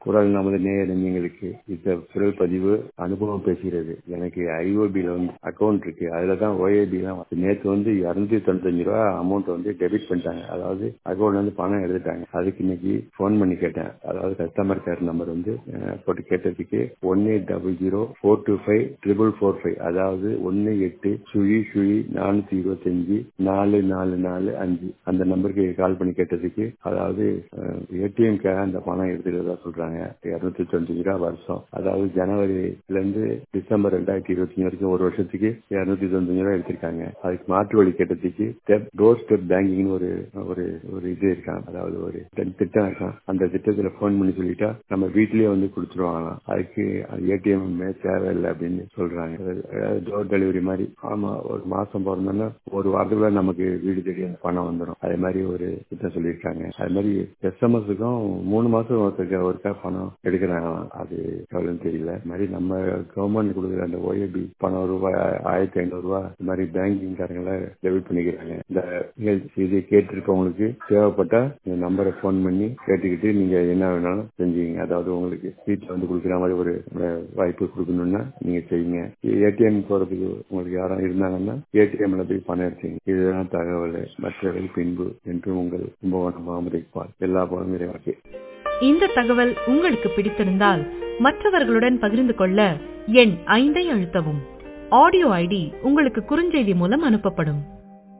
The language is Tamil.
குரல் நமது நேய நெஞ்சங்களுக்கு இந்த குரல் பதிவு அனுபவம் பேசுகிறது எனக்கு ஐஓபியில் வந்து அக்கௌண்ட் இருக்கு அதுல தான் ஓஏபி தான் நேற்று வந்து இரநூத்தி தொண்ணூத்தஞ்சு ரூபா அமௌண்ட் வந்து டெபிட் பண்ணிட்டாங்க அதாவது அக்கௌண்ட் வந்து பணம் எடுத்துட்டாங்க அதுக்கு இன்னைக்கு ஃபோன் பண்ணி கேட்டேன் அதாவது கஸ்டமர் கேர் நம்பர் வந்து அஹ், போட்டு கேட்டதுக்கு one eight double zero four two five triple four five அதாவது ஒன்னு எட்டு சுழி சுழி நானூத்தி இருபத்தஞ்சு நாலு நாலு நாலு அஞ்சு அந்த நம்பருக்கு கால் பண்ணி கேட்டதுக்கு அதாவது ஏடிஎம்காக அந்த பணம் எடுத்துக்கிறதா சொல்றாங்க இருநூத்தி தொண்ணூத்தஞ்சு ரூபா வருஷம் அதாவது ஜனவரில இருந்து டிசம்பர் ரெண்டாயிரத்தி இருபத்தி வரைக்கும் ஒரு வருஷத்துக்கு இருநூத்தி தொண்ணூத்தஞ்சு ரூபா எடுத்திருக்காங்க அதுக்கு மாற்று வழி கேட்டதுக்கு ஸ்டெப் டோர் ஸ்டெப் பேங்கிங்னு ஒரு ஒரு ஒரு இது இருக்கான் அதாவது ஒரு திட்டம் இருக்கான் அந்த திட்டத்துல போன் பண்ணி சொல்லிட்டா நம்ம வீட்லயே வந்து கொடுத்துருவாங்களாம் அதுக்கு ஏடிஎம் தேவையில்லை அப்படின்னு சொல்றாங்க அதாவது டோர் டெலிவரி மாதிரி ஆமா ஒரு மாசம் பிறந்தோம்னா ஒரு வாரத்துக்குள்ள நமக்கு வீடு தேடி அந்த பணம் வந்துடும் அதே மாதிரி ஒரு திட்டம் சொல்லியிருக்காங்க அது மாதிரி எஸ்எம்எஸ்க்கும் மூணு மாசம் ஒருத்தருக்கு ஒருக்கா பணம் எடுக்கிறாங்களாம் அது எவ்வளவுன்னு தெரியல அது மாதிரி நம்ம கவர்மெண்ட் கொடுக்குற அந்த ஓஏபி பணம் ரூபாய் ஆயிரத்தி ஐநூறு ரூபாய் இந்த மாதிரி பேங்கிங் காரங்களை டெபிட் பண்ணிக்கிறாங்க இந்த நிகழ்ச்சி இது கேட்டிருக்கவங்களுக்கு தேவைப்பட்டா இந்த நம்பரை போன் பண்ணி கேட்டுக்கிட்டு நீங்க என்ன வேணாலும் செஞ்சீங்க அதாவது உங்களுக்கு வீட்டுல வந்து கொடுக்குற மாதிரி ஒரு அஹ், வாய்ப்பு கொடுக்கணும்னா நீங்க செய்யுங்க ஏடிஎம் போறதுக்கு உங்களுக்கு யாரும் இருந்தாங்கன்னா ஏடிஎம்ல போய் பணம் எடுத்தீங்க இதுதான் தகவல் மற்றவை பின்பு என்று உங்கள் கும்பகோணம் முகமது இக்பால் எல்லா பணமும் இறைவாக்கு இந்த தகவல் உங்களுக்கு பிடித்திருந்தால் மற்றவர்களுடன் பகிர்ந்து கொள்ள எண் ஐந்தை அழுத்தவும் ஆடியோ ஐடி உங்களுக்கு குறுஞ்செய்தி மூலம் அனுப்பப்படும்